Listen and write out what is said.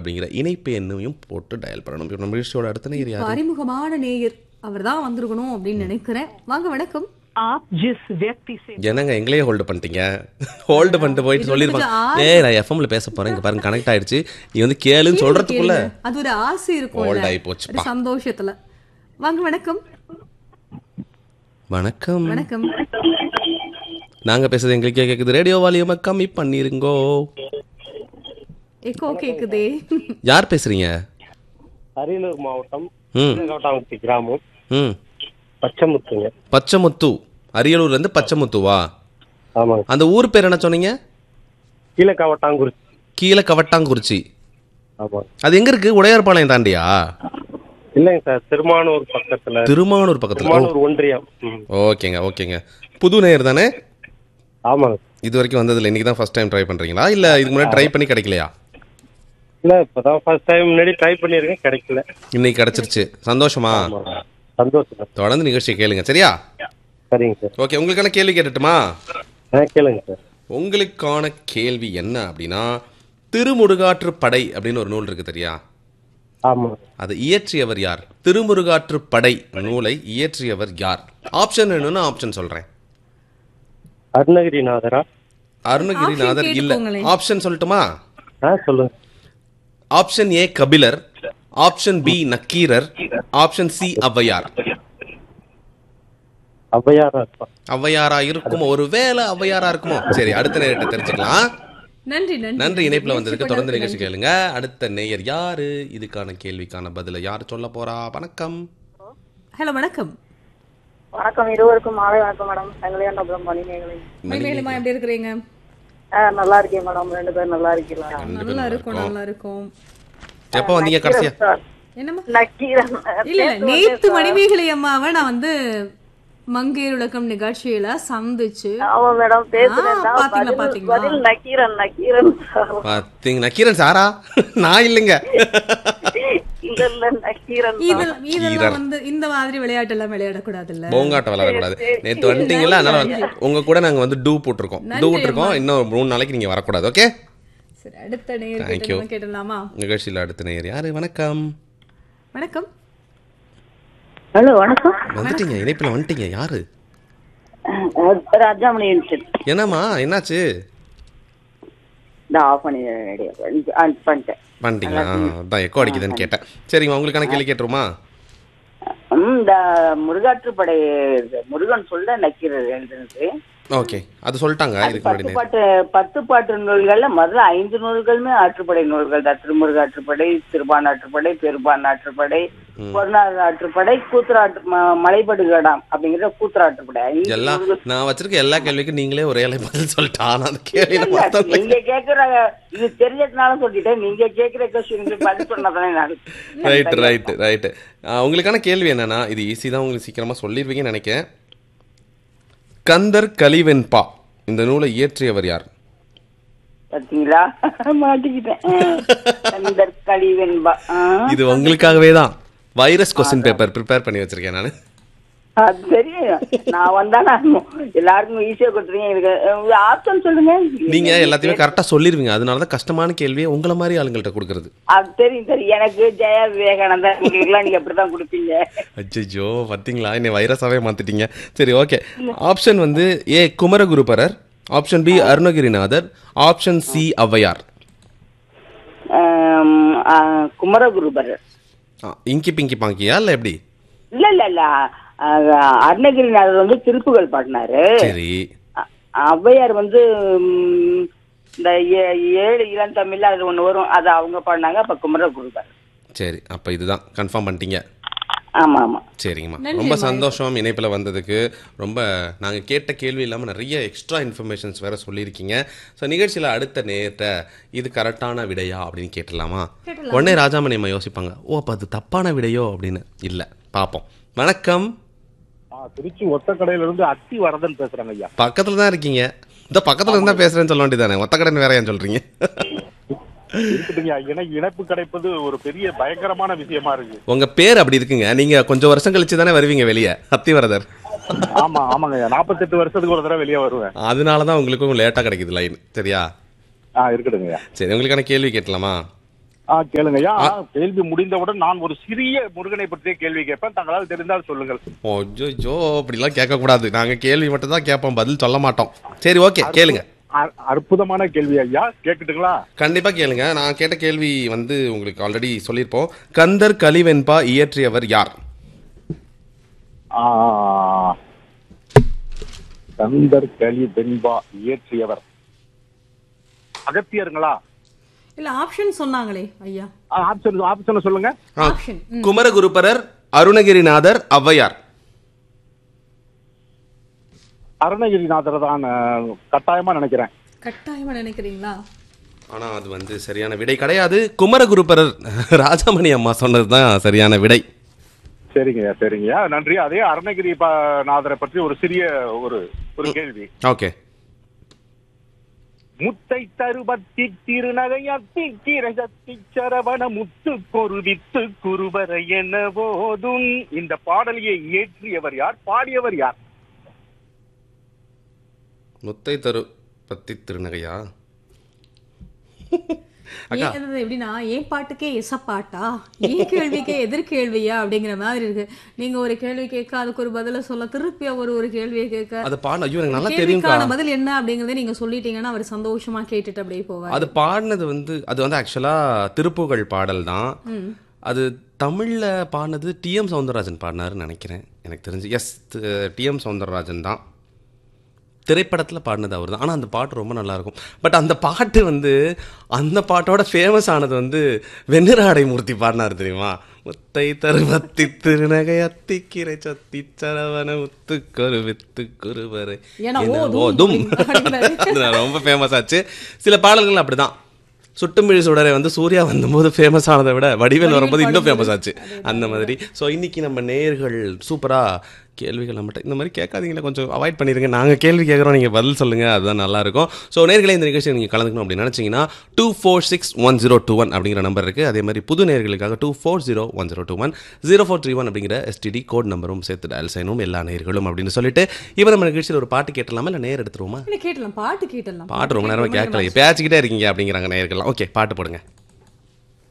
அப்படிங்கிற இணைப்பு எண்ணையும் போட்டு டயல் பண்ணணும் இப்போ நம்ம நிகழ்ச்சியோட அடுத்த நேர் யார் அறிமுகமான நேயர் அவர்தான் வந்திருக்கணும் அப்படின்னு நினைக்கிறேன் வாங்க வணக்கம் आप जिस व्यक्ति से என்னங்க எங்களையே ஹோல்டு பண்ணிட்டீங்க ஹோல்டு பண்ணிட்டு போயிட்டு இது சொல்லியிருப்பாங்க கொஞ்சம் ஏய் நான் எஃப்எம்ல பேச போறேன் இங்க பாருங்க கனெக்ட் ஆயிடுச்சு நீ வந்து கேளுன்னு சொல்றதுக்குள்ள கேளுங்க. அது ஒரு ஆசை Old இருக்கும் ஆகி போச்சுப்பா. சந்தோஷத்துல வாங்க வணக்கம் வணக்கம் வணக்கம் நாங்க பேசுறது எங்களுக்கே கேக்குது ரேடியோ வால்யூமை கம்மி பண்ணிருங்கோ எக்கோ கேக்குதே யார் பேசுறீங்க அரியலூர் மாவட்டம் ம் கோட்டாங்குட்டி கிராமம் ம் பச்சைமுத்துங்க பச்சைமுத்து அரியலூர்ல இருந்து பச்சைமுத்துவா ஆமாங்க அந்த ஊர் பேர் என்ன சொன்னீங்க கீழே காவட்டாங்குறிச்சி கீழே கவட்டாங்குறிச்சி ஆமாங்க அது எங்க இருக்கு உடையார்பாளையம் தாண்டியா இல்லைங்க சார் திருமானூர் பக்கத்துல திருமானூர் பக்கத்துல ஓ, திருமானூர் ஒன்றியம் ம். ஓகேங்க ஓகேங்க புது நேயர் தானே ஆமாங்க இது வரைக்கும் வந்ததில்ல இன்னைக்கு தான் ஃபர்ஸ்ட் டைம் ட்ரை பண்றீங்களா இல்ல இதுக்கு முன்னாடி ட்ரை பண்ணி கிடைக்கலையா இல்ல இப்பதான் ஃபர்ஸ்ட் டைம் முன்னாடி ட்ரை பண்ணியிருக்கேன் கிடைக்கல இன்னைக்கு கிடைச்சிருச்சு சந்தோஷமா ஆமாங்க சந்தோஷம் சார் தொடர்ந்து நிகழ்ச்சியை கேளுங்க சரியா சரிங்க சார் ஓகே உங்களுக்கான கேள்வி கேட்டுட்டுமா ஆ கேளுங்க சார் உங்களுக்கான கேள்வி என்ன அப்படின்னா திருமுருகாற்று படை அப்படின்னு ஒரு நூல் இருக்கு தெரியா ஆமாங்க அதை இயற்றியவர் யார் திருமுருகாற்று படை நூலை இயற்றியவர் யார் ஆப்ஷன் வேணும்னா ஆப்ஷன் சொல்றேன் அருணகிரிநாதரா அருணகிரிநாதர் Option இல்ல கேட்டுக்கோங்களேன். ஆப்ஷன் சொல்லட்டுமா ஆ சொல்லுங்க option A Kapilar option B Nakkeerar option C Avvaiyar ஔவையாரா இருப்பா ஔவையாரா இருக்குமோ ஒருவேளை ஔவையாரா இருக்குமோ சரி அடுத்த நேரத்தை தெரிஞ்சுக்கலாம் நன்றி நன்றி நன்றி இணைப்புல வந்ததுக்கு தொடர்ந்து பண்ணதுக்கு நிகழ்ச்சி கேளுங்க அடுத்த நேயர் யாரு இதுக்கான கேள்விக்கான பதில யார் சொல்ல போறா வணக்கம் ஹலோ வணக்கம் வணக்கம் இருவருக்கும் மாலை வணக்கம் மேடம் செங்கலியாண்டபுரம் மணிமேகலை மணிமேலுமா எப்படி இருக்கிறீங்க ஆ, நல்லா இருக்கேன் மேடம் ரெண்டு பேரும் நல்லா இருக்கீங்களா நல்லா இருக்கும் நல்லா இருக்கும் எப்போ வந்தீங்க கடைசியா சார் என்னம்மா நக்கீரன் இல்ல இல்ல நேத்து மணிமேகலை அம்மாவை நான் வந்து மங்கையர் உலகம் நிகழ்ச்சியில சந்திச்சு ஆமா மேடம் பேசுறேன் ஆ, தான். பாத்தீங்களா, பதில் பாத்தீங்களா? பதில் நக்கீரன் நக்கீரன் சார். பாத்தீங்க நக்கீரன் சாரா நான் இல்லைங்க இல்ல இல்ல நக்கீரன் தான். இதெல்லாம் இதெல்லாம் வந்து இந்த மாதிரி விளையாட்டு எல்லாம் விளையாடக்கூடாது இல்ல போங்காட்டம் விளையாடக்கூடாது நேத்து வந்துட்டீங்களா அதனால வந்து- உங்க கூட நாங்க வந்து டூ போட்டிருக்கோம் டூ போட்டிருக்கோம் இன்னும் மூணு நாளைக்கு நீங்க வரக்கூடாது ஓகே சரி அடுத்த நேர் Thank you. கேட்டலாமா நிகழ்ச்சியில் அடுத்த நேயர் யாரு வணக்கம் வணக்கம் ஹலோ வணக்கம் வந்துட்டீங்க இணைப்புல வந்துட்டீங்க யாரு ராஜாமணி என்னம்மா என்னாச்சு இந்த ஆஃப் பண்ணி ரெடி பண்ணிட்டேன் பண்ணிட்டீங்களா அதான் எக்கோ அடிக்குதுன்னு கேட்டேன் சரிங்க உங்களுக்கான கேள்வி கேட்டுருமா இந்த முருகாற்றுப்படை முருகன் சொல்ல நக்கீரர் எழுதுனது ஓகே அது சொல்லிட்டாங்க இதுக்கு பத்து முன்னாடி பாட்டு பத்து பாட்டு நூல்கள்ல முதல்ல ஐந்து நூல்களுமே ஆற்றுப்படை நூல்கள் தான் திருமுருக ஆற்றுப்படை திருப்பான் ஆற்றுப்படை பெரும்பான் ஆற்றுப்படை பொருநாள் ஆற்றுப்படை கூத்துராற்று ம- மலைபடுகடாம் அப்படிங்கிற கூத்துராற்றுப்படை ஐந்து எல்லா நூல்கள். நான் வச்சிருக்க எல்லா கேள்விக்கும் நீங்களே ஒரே அலை பதில் சொல்லிட்டா நான் அந்த கேள்வியில மொத்தம் நீங்க கேக்குற இது தெரிஞ்சதுனால சொல்லிட்டேன் நீங்க கேக்குற கொஸ்டினுக்கு பதில் சொன்னதானே நான் ரைட் ரைட் ரைட் உங்களுக்கான கேள்வி என்னன்னா இது ஈஸி தான் உங்களுக்கு சீக்கிரமா சொல்லிடுவீங்கன்னு நினைக்கிறேன் கந்தர் கலிவெண்பா இந்த நூலை இயற்றியவர் யார் பாத்தீங்களா மாட்டிக்கிட்டேன் கந்தர் கழிவென்பா ஆ. இது உங்களுக்காகவே தான் வைரஸ் கொஸ்டின் பேப்பர் ப்ரிப்பேர் பண்ணி வச்சிருக்கேன் நான் அது தெரியும் நான் வந்தா நான் எல்லாருக்கும் ஈஸியா கொடுத்துருங்க எனக்கு ஆப்ஷன் சொல்லுங்க நீங்க எல்லாத்தையுமே கரெக்டா சொல்லிருவீங்க அதனால தான் கஷ்டமான கேள்வியை உங்களை மாதிரி ஆளுங்கள்ட்ட கொடுக்கறது அது தெரியும் தெரியும் எனக்கு ஜெயா விவேகானந்தா எல்லாம் நீங்க அப்படிதான் கொடுப்பீங்க அச்சோ பார்த்தீங்களா என்னை வைரஸாவே மாத்திட்டீங்க சரி ஓகே ஆப்ஷன் வந்து A Kumaraguruparar option B Arunagirinathar option C Avvaiyar ஆம், ஆ, குமரகுருபரர் ஆ, இங்கி பிங்கி பாங்கியா இல்ல எப்படி இல்ல இல்ல இல்ல ஆ, அருணகிரிநாதர் வந்து திருப்புகள் பாடினாரு சரி அ- ஔவையார் வந்து ம், இந்த ஏ- ஏழு இளந்தமிழ்ல அது ஒண்ணு வரும் அது அவங்க பாடினாங்க அப்ப குமரகுருபரர் சரி அப்ப இதுதான் கன்ஃபார்ம் பண்ணிட்டீங்க ஆமா ஆமா சரிங்கம்மா ரொம்ப சந்தோஷம் இணைப்பில் வந்ததுக்கு ரொம்ப நாங்கள் கேட்ட கேள்வி இல்லாமல் நிறைய எக்ஸ்ட்ரா இன்ஃபர்மேஷன்ஸ் வேற சொல்லியிருக்கீங்க ஸோ நிகழ்ச்சியில் அடுத்த நேரத்தை இது கரெக்டான விடையா அப்படின்னு கேட்டுடலாமா உடனே ராஜாமணி அம்மா யோசிப்பாங்க ஓ அப்போ அது தப்பான விடையோ அப்படின்னு இல்லை பார்ப்போம் வணக்கம் திருச்சி ஒத்தக்கடையில இருந்து அத்தி வரதன் பேசுறேங்க ஐயா பக்கத்தில் தான் இருக்கீங்க இந்த பக்கத்தில் இருந்தால் பேசுகிறேன்னு சொல்ல வேண்டியதானே ஒத்தக்கடன் வேற ஏன் சொல்கிறீங்க இருக்குதுங்க இணை இணைப்பு கிடைப்பது ஒரு பெரிய பயங்கரமான விஷயமா இருக்கு உங்கள் பேர் அப்படி இருக்குங்க நீங்கள் கொஞ்சம் வருஷம் கழிச்சு தானே வருவீங்க வெளியே அத்திவரதர் ஆமா ஆமாங்க ஐயா நாற்பத்தெட்டு வருஷத்துக்கு ஒரு தடவை வெளியே வருவேன் அதனால தான் உங்களுக்கும் லேட்டாக கிடைக்குது லைன் சரியா ஆ இருக்கட்டுங்க ஐயா சரி உங்களுக்கான கேள்வி கேட்கலாமா ஆ கேளுங்க ஐயா கேள்வி முடிந்தவுடன் நான் ஒரு சிறிய முருகனை பற்றிய கேள்வி கேட்பேன் தங்களால் தெரிந்தால் சொல்லுங்கள் ஓஜோ அப்படிலாம் கேட்கக்கூடாது நாங்கள் கேள்வி மட்டும் தான் கேட்போம் பதில் சொல்ல மாட்டோம் சரி ஓகே கேளுங்க அ- அற்புதமான கேள்வி ஐயா கேட்கட்டுங்களா கண்டிப்பா கேளுங்க நான் கேட்ட கேள்வி வந்து உங்களுக்கு ஆல்ரெடி சொல்லியிருப்போம் கந்தர் கலிவெண்பா இயற்றியவர் யார் ஆ, கந்தர் கலி வெண்பா இயற்றியவர் அகத்தியருங்களா இல்ல ஆப்ஷன் சொன்னாங்களே ஐயா ஆப்ஷன் ஆப்ஷன் சொல்லுங்க ஆ, ஆப்ஷன் ம். குமரகுருபரர் அருணகிரிநாதர் ஔவையார் அருணகிரிநாதர் தான் அஹ், கட்டாயமா நினைக்கிறேன் கட்டாயமா நினைக்கிறீங்களா ஆனா அது வந்து சரியான விடை கிடையாது குமரகுருபரர் ராஜமணி அம்மா சொன்னது தான் சரியான விடை சரிங்கய்யா சரிங்கய்யா நன்றி அதே அருணகிரி ப- நாதரை பற்றி ஒரு சிறிய ஒரு ஒரு கேள்வி ஓகே முத்தை தருபத்தி திருநகையத்தி கிரகத்தி சரவண முத்து பொருவித்து குருவர என போதும் இந்த பாடலியை இயற்றியவர் யார் பாடியவர் யார் முத்தை தரு பத்தி திருநகையா ஏன் அது எப்படின்னா ஏன் பாட்டுக்கே எச பாட்டா ஏன் கேள்விக்கே எதிர்கேள்வியா அப்படிங்கிற மாதிரி இருக்கு நீங்க ஒரு கேள்வி கேட்க அதுக்கு ஒரு பதில சொல்ல திருப்பி அவர் ஒரு கேள்வியை கேட்க அது பாடின ஐயோ எனக்கு நல்லா தெரியும்க்கா கேள்விக்கான பதில் என்ன அப்படிங்கறத நீங்க சொல்லிட்டீங்கன்னா அவர் சந்தோஷமா கேட்டுட்டு அப்படியே போவார் அது பாடினது வந்து அது வந்து ஆக்சுவலா திருப்புகழ் பாடல் தான் அது தமிழ்ல பாடினது டிஎம் சவுந்தரராஜன் பாடினாருன்னு நினைக்கிறேன் எனக்கு தெரிஞ்சு எஸ் டிஎம் சவுந்தரராஜன் தான் திரைப்படத்தில் பாடினது அவர் தான் ஆனால் அந்த பாட்டு ரொம்ப நல்லா இருக்கும் பட் அந்த பாட்டு வந்து அந்த பாட்டோட ஃபேமஸ் ஆனது வந்து வெண்ணிராடை மூர்த்தி பாடினார் தெரியுமா முத்தை தருவத்தி திருநகை அத்திக்கிரை சத்தி சரவண முத்துக்கொரு வித்துக்கொரு வரை ஏன்னா என ஓதும் ஓதும் அப்படிங்கிறாரு. அது ரொம்ப ஃபேமஸ் ஆச்சு சில பாடல்கள் அப்படிதான் சுட்டுமிழி சுடரை வந்து சூர்யா வந்தபோது ஃபேமஸ் ஆனதை விட வடிவேல் வரும்போது இன்னும் ஃபேமஸ் ஆச்சு அந்த மாதிரி ஸோ இன்னைக்கு நம்ம நேயர்கள் சூப்பராக கேள்விகள் நம்மகிட்ட இந்த மாதிரி கேட்காதீங்களே கொஞ்சம் அவாய்ட் பண்ணிடுங்க நாங்கள் கேள்வி கேட்குறோம் நீங்கள் பதில் சொல்லுங்கள் அதுதான் நல்லாயிருக்கும் ஸோ நேர்களை இந்த நிகழ்ச்சியை நீங்கள் கலந்துக்கணும் அப்படின்னு நினச்சிங்கன்னா two four six one zero two one அப்படிங்கிற நம்பர் இருக்குது அதே மாதிரி புது நேர்களுக்காக two four zero one zero two one zero four three one அப்படிங்கிற எஸ்டிடி கோட் நம்பரும் சேர்த்து டயல் செய்யணும் எல்லா நேர்களும் அப்படின்னு சொல்லிட்டு இப்போ நம்ம நிகழ்ச்சியில் ஒரு பாட்டு கேட்டலாமா இல்லை நேர் எடுத்துருவோமா இல்ல கேட்டலாம் பாட்டு கேட்டலாம் பாட்டு ரொம்ப நேரமா கேட்கல பேச்சுக்கிட்டே இருக்கீங்க அப்படிங்கிறாங்க நேயர்கள்லாம் ஓகே பாட்டு போடுங்க